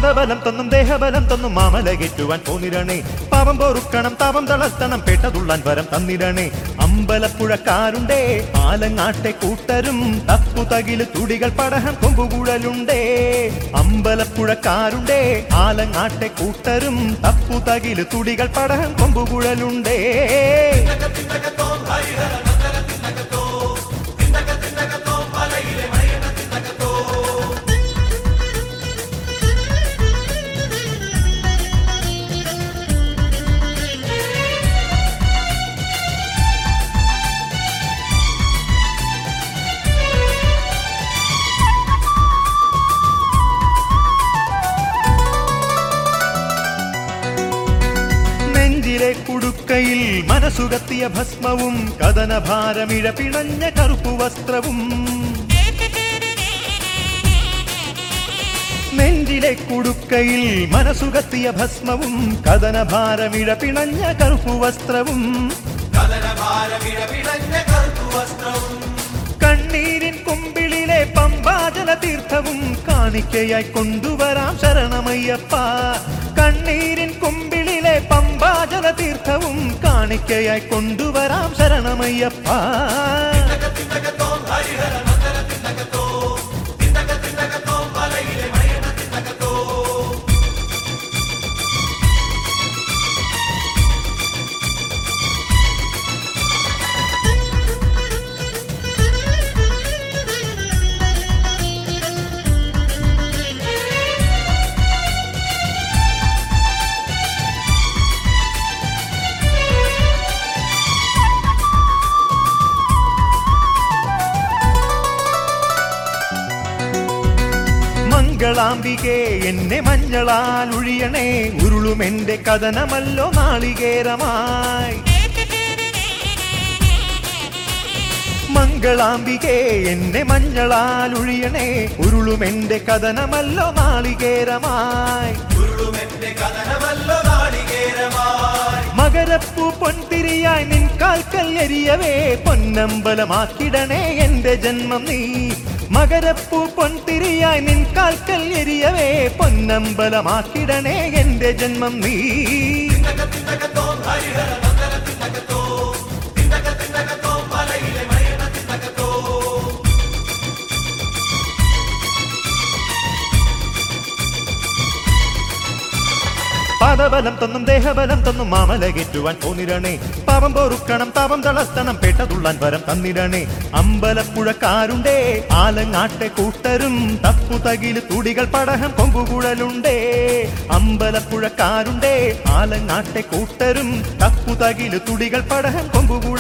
പദബലം തന്നും ദേഹബലം തന്നും മാമലകേറ്റുവാൻ പോന്നിരണേ പാപം പൊറുക്കണം താപം തളർത്തണം പേട്ടതുള്ളാൻ വരം തന്നിരണേ അമ്പലപ്പുഴക്കാരുണ്ടേ ആലങ്ങാട്ടെ കൂട്ടരും തപ്പു തകില് തുടികൾ പടഹം കൊമ്പുകുഴലുണ്ടേ അമ്പലപ്പുഴക്കാരുണ്ടേ ആലങ്ങാട്ടെ കൂട്ടരും തപ്പു തകില് തുടികൾ പടഹം കൊമ്പുകുഴലുണ്ടേ നെഞ്ചിലെ കുടുക്കയിൽ മനസുകത്തിയ ഭസ്മവും കഥനഭാരമിഴ പിണഞ്ഞ കറുപ്പു വസ്ത്രവും നെഞ്ചിലെ കുടുക്കയിൽ മനസുകത്തിയ ഭസ്മവും കഥനഭാരമിഴ പിണഞ്ഞ കറുപ്പു വസ്ത്രവും കണ്ണീരിൻ കുമ്പിളിലെ പമ്പാജല തീർത്ഥവും കാണിക്കയായി കൊണ്ടുവരാം ശരണമയ്യപ്പ കണ്ണീരിൻ കുമ്പിളിലെ പമ്പാജല തീർത്ഥവും കാണിക്കയായി കൊണ്ടുവരാം ശരണമയ്യപ്പ മംഗളാംബികേ എന്നെ മഞ്ഞളാൽ ഒഴിയണേ ഉരുളുമെന്റെ കഥനമല്ലോ നാളികേരമായി മംഗളാംബികേ എന്നെ മഞ്ഞളാൽ ഒഴിയണേ ഉരുളുമെന്റെ കഥനമല്ലോ നാളികേരമായി മകരപ്പൂ പൊൻതിരിയായി നിൻ കാൽക്കൽ എരിയവേ പൊന്നമ്പലമാക്കിടണേ എന്റെ ജന്മം നീ മകരപ്പൂ പൊൻതിരിയായി നിൻ കാൽക്കൽ എരിയവേ പൊന്നമ്പലമാക്കിടണേ എന്റെ ജന്മം നീ പദബലം തന്നും ദേഹബലം തന്നും മാമലകേറ്റുവാൻ പോന്നിരണേ പാപം പൊറുക്കണം താപം തളർത്തണം പേട്ടതുള്ളാൻ വരം തന്നിരണേ അമ്പലപ്പുഴക്കാരുണ്ടേ ആലങ്ങാട്ടെ കൂട്ടരും തപ്പു തകില് തുടികൾ പടഹം കൊമ്പുകുഴലുണ്ടേ അമ്പലപ്പുഴക്കാരുണ്ടേ ആലങ്ങാട്ടെ കൂട്ടരും തപ്പു തകില് തുടികൾ പടഹം കൊമ്പുകുഴലുണ്ടേ